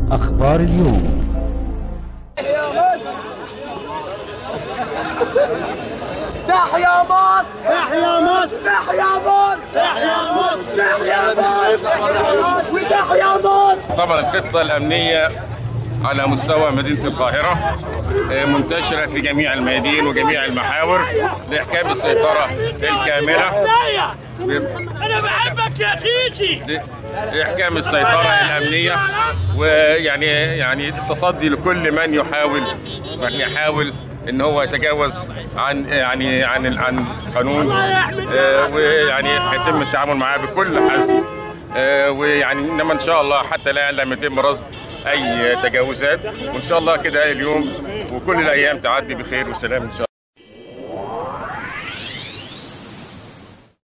أخبار اليوم تحيا مصر تحيا مصر تحيا مصر تحيا مصر تحيا مصر وتحيا مصر طبعا الخطة الأمنية على مستوى مدينة القاهرة آه، منتشرة في جميع الميادين وجميع المحاور لإحكام السيطرة الكاملة انا بحبك يا سيسي ل- لإحكام السيطرة الأمنية ويعني يعني التصدي لكل من يحاول من يحاول ان هو يتجاوز عن يعني عن عن القانون آه، ويعني هيتم التعامل معاه بكل حزم آه، ويعني انما ان شاء الله حتى لا لم يتم رصد اي تجاوزات وان شاء الله كده اليوم وكل الايام تعدي بخير وسلام ان شاء الله